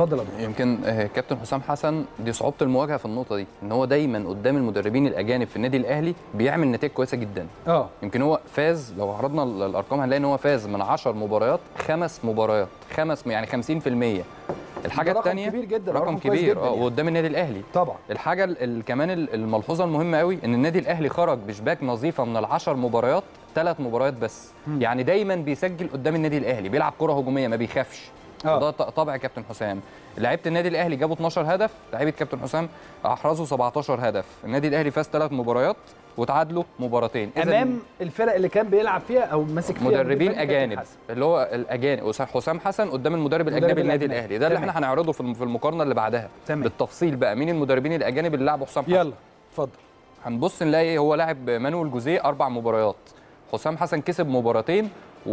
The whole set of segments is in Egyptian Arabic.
اتفضل يا دكتور يمكن آه، كابتن حسام حسن دي صعوبه المواجهه في النقطه دي ان هو دايما قدام المدربين الاجانب في النادي الاهلي بيعمل نتائج كويسه جدا اه يمكن هو فاز لو عرضنا ال- الارقام هنلاقي ان هو فاز من 10 مباريات خمس مباريات خمس يعني 50% الحاجه ده رقم الثانيه كبير جدا، رقم رقم كويس كبير جدا اه يعني. وقدام النادي الاهلي طبعا الحاجه ال- ال- كمان ال- الملحوظه المهمه قوي ان النادي الاهلي خرج بشباك نظيفه من العشر مباريات ثلاث مباريات بس مم. يعني دايما بيسجل قدام النادي الاهلي بيلعب كره هجوميه ما بيخافش آه. وده ط- طبع كابتن حسام لعيبه النادي الاهلي جابوا 12 هدف لعيبه كابتن حسام احرزوا 17 هدف النادي الاهلي فاز ثلاث مباريات وتعادلوا مباراتين إذن امام الفرق اللي كان بيلعب فيها او ماسك فيها مدربين المدير الفني كابتن اجانب حسن. اللي هو الاجانب حسام حسن قدام المدرب المدرب الاجنبي النادي الأجنبي. الاهلي ده اللي تمام. احنا هنعرضه في الم- في المقارنه اللي بعدها تمام. بالتفصيل بقى مين المدربين الاجانب اللي لعبوا حسام حسن يلا اتفضل هنبص نلاقي هو لاعب مانويل جوزيه اربع مباريات حسام حسن كسب مباراتين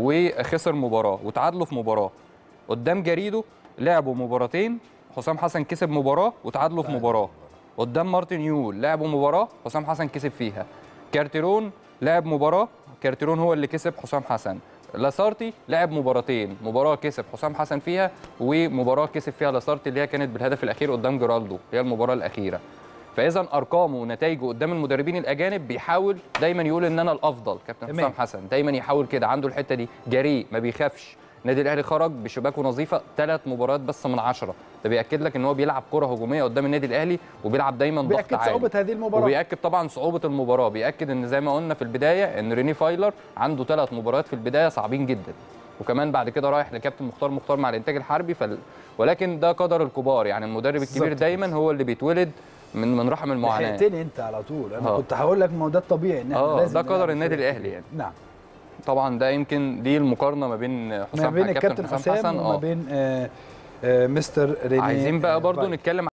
وخسر مباراه وتعادلوا في مباراه قدام جريدو لعبوا مباراتين حسام حسن كسب مباراه وتعادلوا في مباراه قدام مارتن يول لعبوا مباراه حسام حسن كسب فيها كارتيرون لعب مباراه كارتيرون هو اللي كسب حسام حسن لاسارتي لعب مباراتين مباراه كسب حسام حسن فيها ومباراه كسب فيها لاسارتي اللي هي كانت بالهدف الاخير قدام جيرالدو هي المباراه الاخيره فاذا ارقامه ونتائجه قدام المدربين الاجانب بيحاول دايما يقول ان انا الافضل كابتن تمام. حسام حسن دايما يحاول كده عنده الحته دي جريء ما بيخافش النادي الاهلي خرج بشباكه نظيفه ثلاث مباريات بس من عشرة ده بياكد لك ان هو بيلعب كره هجوميه قدام النادي الاهلي وبيلعب دايما ضغط بياكد عالي صعوبه هذه المباراه وبيأكد طبعا صعوبة المباراة بيأكد ان زي ما قلنا في البداية ان ريني فايلر عنده ثلاث مباريات في البداية صعبين جدا وكمان بعد كده رايح لكابتن مختار مختار مع الانتاج الحربي فل... ولكن ده قدر الكبار يعني المدرب الكبير بالظبط دايما هو اللي بيتولد من من رحم المعاناة لحقتني انت على طول انا آه. كنت هقول لك ما هو ده الطبيعي ان احنا اه لازم ده قدر نلعب النادي فرق الاهلي يعني نعم طبعا ده يمكن دي المقارنة ما بين ما حسام بين كابتن الكابتن حسام وما آه. بين آه، آه، مستر ريني عايزين بقى برضو فايلر. نتكلم